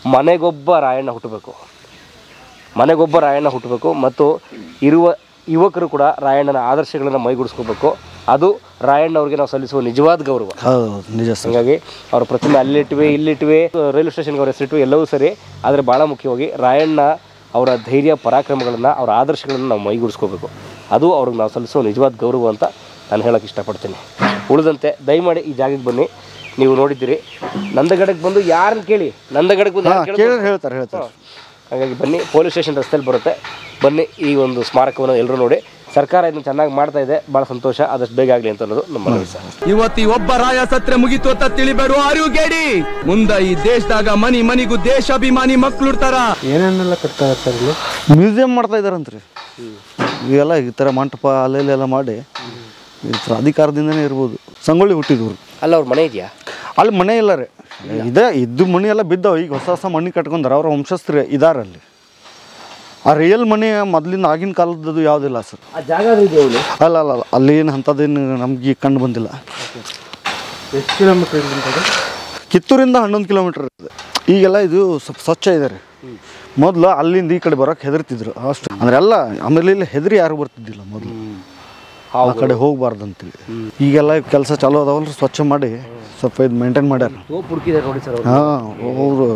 ಮನೆಗೊಬ್ಬ ರಾಯಣ್ಣ ಹುಟ್ಟಬೇಕು ಮನೆಗೊಬ್ಬ ರಾಯಣ್ಣ ಹುಟ್ಟಬೇಕು ಮತ್ತು ಇರುವ ಯುವಕರು ಕೂಡ ರಾಯಣ್ಣನ ಆದರ್ಶಗಳನ್ನು ಮೈಗೂಡಿಸ್ಕೋಬೇಕು ಅದು ರಾಯಣ್ಣ ಅವ್ರಿಗೆ ನಾವು ಸಲ್ಲಿಸುವ ನಿಜವಾದ ಗೌರವ ಹೌದು ನಿಜ ಸರ್ ಹಾಗಾಗಿ ಅವ್ರ ಪ್ರತಿಮೆ ಅಲ್ಲಿಟ್ವಿ ಇಲ್ಲಿಟ್ವಿ ರೈಲ್ವೆ ಸ್ಟೇಷನ್ಗೆ ಅವ್ರ ಹೆಸರಿಟ್ವಿ ಎಲ್ಲವೂ ಸರಿ ಆದರೆ ಭಾಳ ಮುಖ್ಯವಾಗಿ ರಾಯಣ್ಣ ಅವರ ಧೈರ್ಯ ಪರಾಕ್ರಮಗಳನ್ನು ಅವರ ಆದರ್ಶಗಳನ್ನು ನಾವು ಮೈಗೂಡಿಸ್ಕೋಬೇಕು ಅದು ಅವ್ರಿಗೆ ನಾವು ಸಲ್ಲಿಸೋ ನಿಜವಾದ ಗೌರವ ಅಂತ ನಾನು ಹೇಳೋಕ್ಕೆ ಇಷ್ಟಪಡ್ತೀನಿ ಉಳಿದಂತೆ ದಯಮಾಡಿ ಈ ಜಾಗಕ್ಕೆ ಬನ್ನಿ ನೀವು ನೋಡಿದ್ದೀರಿ ನಂದಗಡಕ್ಕೆ ಬಂದು ಯಾರನ್ನ ಕೇಳಿ ನಂದಗಡಕ್ಕೆ ಬಂದು ಯಾರ್ನ ಕೇಳಿದ್ರು- ಕೇಳಿದ್ರೆ ಹೇಳ್ತಾರೆ ಹೇಳ್ತಾರೆ ಹಾಗಾಗಿ ಬನ್ನಿ ಪೊಲೀಸ್ ಸ್ಟೇಷನ್ ರಸ್ತೆಯಲ್ಲಿ ಬರುತ್ತೆ ಬನ್ನಿ ಈ ಒಂದು ಸ್ಮಾರಕವನ್ನು ಎಲ್ಲರೂ ನೋಡಿ ಸರ್ಕಾರ ಇದನ್ನು ಚೆನ್ನಾಗಿ ಮಾಡ್ತಾ ಇದೆ ಭಾಳ ಸಂತೋಷ ಆದಷ್ಟು ಬೇಗ ಆಗಲಿ ಅಂತ ಅನ್ನೋದು ನಮ್ಮ ಮನವಿ ಸರ್ ಇವತ್ತು ಈ ಒಬ್ಬ ರಾಯ ಸತ್ರೆ ಮುಗಿತು ಅಂತ ತಿಳಿಬೇರು ಆರು ಗೇಡಿ ಮುಂದ ಈ ದೇಶದಾಗ ಮನಿ ಮನಿಗೂ ದೇಶಾಭಿಮಾನಿ ಮಕ್ಳುಡ್ತಾರ ಏನೇನೆಲ್ಲ ಕಟ್ತಾರೆ ಸರ್ ಇಲ್ಲಿ ಮ್ಯೂಸಿಯಂ ಮಾಡ್ತಾ ಇದಾರಂತ್ರಿ ಇವೆಲ್ಲ ಈ ಥರ ಮಂಟಪ ಅಲ್ಲೆಲ್ಲ ಎಲ್ಲ ಮಾಡಿ ಈ ಥರ ಅಧಿಕಾರದಿಂದನೇ ಇರ್ಬೋದು ಸಂಗೊಳ್ಳಿ ಹುಟ್ಟಿದವ್ರು ಅಲ್ಲ ಅವ್ರ ಮನೆ ಇದೆಯಾ ಅಲ್ಲಿ ಮನೆ ಇಲ್ಲ ರೀ ಇದೇ ಇದ್ದು ಮನೆ ಎಲ್ಲ ಬಿದ್ದಾವ ಈಗ ಹೊಸ ಹೊಸ ಮನೆ ಕಟ್ಕೊಂಡಾರ ಅವ್ರ ವಂಶಸ್ಥರು ಇದಾರೆ ಅಲ್ಲಿ ಆ ರಿಯಲ್ ಮನೆ ಮೊದಲಿಂದ ಆಗಿನ ಕಾಲದ್ದು ಯಾವುದಿಲ್ಲ ಸರ್ ಆ ಜಾಗ ಇದೆಯಾ ಅವಳು ಅಲ್ಲ ಅಲ್ಲ ಅಲ್ಲ ಅಲ್ಲಿ ಏನು ಅಂಥದ್ದೇನು ನಮ್ಗೆ ಕಂಡು ಬಂದಿಲ್ಲ ಎಷ್ಟು ಕಿಲೋಮೀಟರ್ ಇಲ್ಲಿಂದ ಕಿತ್ತೂರಿಂದ ಹನ್ನೊಂದು ಕಿಲೋಮೀಟ್ರ್ ಇದೆ ಈಗೆಲ್ಲ ಇದು ಸ್ವಲ್ಪ ಸ್ವಚ್ಛ ಇದೆ ರೀ ಮೊದಲು ಅಲ್ಲಿಂದ ಈ ಕಡೆ ಬರೋಕೆ ಹೆದರ್ತಿದ್ರು ಅಷ್ಟು ಅಂದ್ರೆ ಎಲ್ಲ ಆಮೇಲೆ ಇಲ್ಲಿ ಹೆದರಿ ಯಾರು ಬರ್ತಿದ್ದಿಲ್ಲ ಮೊದಲು ಆ ಕಡೆ ಹೋಗ್ಬಾರ್ದು ಅಂತೇಳಿ ಈಗೆಲ್ಲ ಕೆಲಸ ಚಾಲೂ ಅದಾವಲ್ರಿ ಸ್ವಚ್ಛ ಮಾಡಿ ಸ್ವಲ್ಪ ಇದು ಮೇಂಟೈನ್ ಮಾಡ್ಯಾರ ಸೋಪ್ ಹುಡುಕಿದ್ದಾರೆ ನೋಡಿ ಸರ್ ಅವರು ಹಾಂ ಅವರು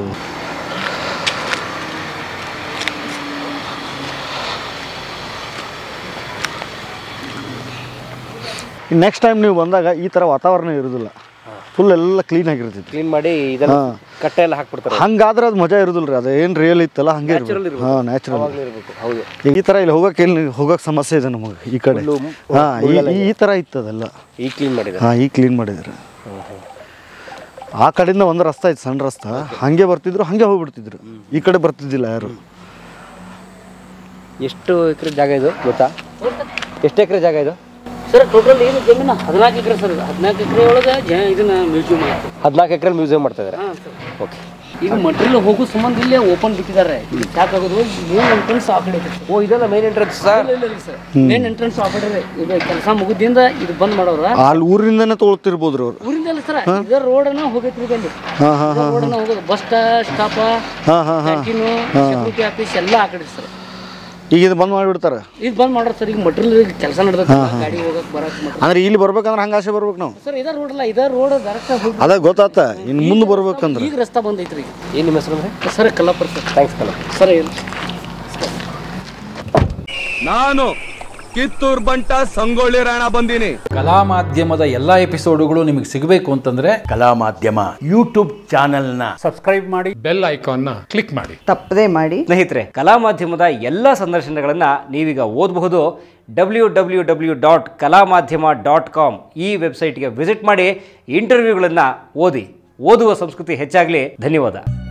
ನೆಕ್ಸ್ಟ್ ಟೈಮ್ ನೀವು ಬಂದಾಗ ಈ ಥರ ವಾತಾವರಣ ಇರೋದಿಲ್ಲ ಫುಲ್ ಎಲ್ಲ ಕ್ಲೀನ್ ಆಗಿರ್ತೈತಿ ಕ್ಲೀನ್ ಮಾಡಿ ಇದೆಲ್ಲ ಹಾ. ಕಟ್ಟೆ ಎಲ್ಲ ಹಾಕ್ಬಿಡ್ತಾರೆ ಹಂಗಾದ್ರೆ ಅದು ಮಜಾ ಇರೋದಿಲ್ಲ ರೀ ಅದು ಏನು ರಿಯಲ್ ಇತ್ತಲ್ಲ ಹಂಗೆ ಇರ್ಬೇಕು ಹಾಂ ನ್ಯಾಚುರಲ್ ಅವಾಗಲೇ ಇರಬೇಕು ಹೌದು ಈ ಥರ ಇಲ್ಲಿ ಹೋಗೋಕೆ ಇಲ್ಲಿ ಹೋಗೋಕೆ ಸಮಸ್ಯೆ ಇದೆ ನಮಗೆ ಈ ಕಡೆ ಹುಲ್ಲು, ಹಾಂ ಈ ಥರ ಇತ್ತು ಅದೆಲ್ಲ ಈಗ ಕ್ಲೀನ್ ಮಾಡಿದ್ದಾರೆ ಹಾಂ ಈಗ ಕ್ಲೀನ್ ಮಾಡಿದ್ದಾರೆ ಆ ಕಡೆಯಿಂದ ಒಂದು ರಸ್ತೆ ಐತೆ ಸಣ್ಣ ರಸ್ತೆ ಹಾಗೆ ಬರ್ತಿದ್ರು ಹಾಗೆ ಹೋಗ್ಬಿಡ್ತಿದ್ರು ಈ ಕಡೆ ಬರ್ತಿದ್ದಿಲ್ಲ ಯಾರು ಎಷ್ಟು ಎಕರೆ ಜಾಗ ಇದು ಗೊತ್ತಾ ಎಷ್ಟು ಎಕರೆ ಜಾಗ ಇದು ಸರ್ ಟೋಟಲ್ ಏನು ಜಮೀನು ಹದಿನಾಲ್ಕು ಎಕರೆ ಸರ್ ಹದಿನಾಲ್ಕು ಎಕರೆ ಒಳಗೆ ಜ ಇದನ್ನ ಮ್ಯೂಸಿಯಂ ಐತೆ ಹದಿನಾಲ್ಕು ಎಕರೆ ಮ್ಯೂಸಿಯಂ ಮಾಡ್ತಾ ಇದ್ದಾರೆ ಹಾಂ ಸರ್ ಓಕೆ ಈಗ ಮಟೀರಿಯಲ್ ಹೋಗೋ ಸಂಬಂಧ ಇಲ್ಲೇ ಓಪನ್ ಬಿಟ್ಟಿದ್ದಾರೆ ಸಾಕಾಗೋದು ಮೇನ್ ಎಂಟ್ರೆನ್ಸ್ ಆ ಕಡೆ ಐತೆ ಓ ಇದೆಲ್ಲ ಮೈನ್ ಎಂಟ್ರೆನ್ಸ್ ಸರ್ ಇಲ್ಲ ಇಲ್ಲ ಸರ್ ಮೇನ್ ಎಂಟ್ರೆನ್ಸ್ ಆ ಕಡೆ ಈಗ ಕೆಲಸ ಮುಗಿದಿಂದ ಇದು ಬಂದ್ ಮಾಡೋರ ಅಲ್ಲಿ ಊರಿಂದನೇ ತೊಗೊಳ್ತಿರ್ಬೋದ್ರಿ ಅವ್ರು ಊರಿಂದ ಸರ್ ಇದೇ ರೋಡನ್ನ ಹೋಗೈತ್ರಿ ಈಗ ಅಲ್ಲಿ ಹಾಂ ಹಾಂ ಇದೇ ರೋಡನ್ನ ಹೋಗೋದು ಬಸ್ ಸ್ಟಾಪ ಹಾಂ ಹಾಂ ಹಾಂ ಕ್ಯಾಂಟೀನು ಸೆಕ್ಯೂರಿಟಿ ಆಫೀಸ್ ಎಲ್ಲ ಆ ಕಡೆ ಸರ್ ಈಗ ಇದು ಬಂದ್ ಮಾಡಿಬಿಡ್ತಾರೆ ಈಗ ಬಂದ್ ಮಾಡೋರು ಸರ್ ಈಗ ಮಟೀರಿಯಲ್ ಕೆಲಸ ನಡೆದೈತೆ ಗಾಡಿ ಹೋಗಕ್ ಬರಕ್ ಅಂದ್ರೆ ಇಲ್ಲಿ ಬರ್ಬೇಕಂದ್ರೆ ಹಂಗೆ ಆಸೆ ಬರ್ಬೇಕು ನಾವು ಸರ್ ಇದೇ ರೋಡ್ ಅಲ್ಲ ಇದೇ ರೋಡ್ ಡೈರೆಕ್ಟ್ ಹೋಗಿ ಅದ ಗೊತ್ತಾತ ಇನ್ನು ಮುಂದೆ ಬರ್ಬೇಕಂದ್ರೆ ಈಗ ರಸ್ತಾ ಬಂದೈತ್ರಿ ಈಗ ಏನು ನಿಮ್ಮ ಹೆಸರು ಅಂದರೆ ಸರ್ ಕಲ್ಲಾಪುರ ಸರ್ ಥ್ಯಾಂಕ್ಸ್ ಕಲ ಸರ್ ಏನು ನಾನು ಕಿತ್ತೂರ್ ಬಂಟ ಸಂಗೊಳ್ಳಿ ರಾಯಣ ಬಂದೀನಿ ಕಲಾ ಮಾಧ್ಯಮದ ಎಲ್ಲಾ ಎಪಿಸೋಡುಗಳು ನಿಮಗೆ ಸಿಗಬೇಕು ಅಂತಂದ್ರೆ ಕಲಾ ಮಾಧ್ಯಮ ಯೂಟ್ಯೂಬ್ ಚಾನೆಲ್ನ ಬೆಲ್ ಐಕಾನ್ನ ಕ್ಲಿಕ್ ಮಾಡಿ ತಪ್ಪದೇ ಮಾಡಿ ಸ್ನೇಹಿತರೆ ಕಲಾ ಮಾಧ್ಯಮದ ಎಲ್ಲ ಸಂದರ್ಶನಗಳನ್ನು ನೀವೀಗ ಓದಬಹುದು ಡಬ್ಲ್ಯೂ ಡಬ್ಲ್ಯೂ ಡಬ್ಲ್ಯೂ ಡಾಟ್ ಕಲಾ ಮಾಧ್ಯಮ ಡಾಟ್ ಕಾಮ್ ಈ ವೆಬ್ಸೈಟ್ಗೆ ವಿಸಿಟ್ ಮಾಡಿ ಇಂಟರ್ವ್ಯೂಗಳನ್ನು ಓದಿ ಓದುವ ಸಂಸ್ಕೃತಿ ಹೆಚ್ಚಾಗಲಿ ಧನ್ಯವಾದ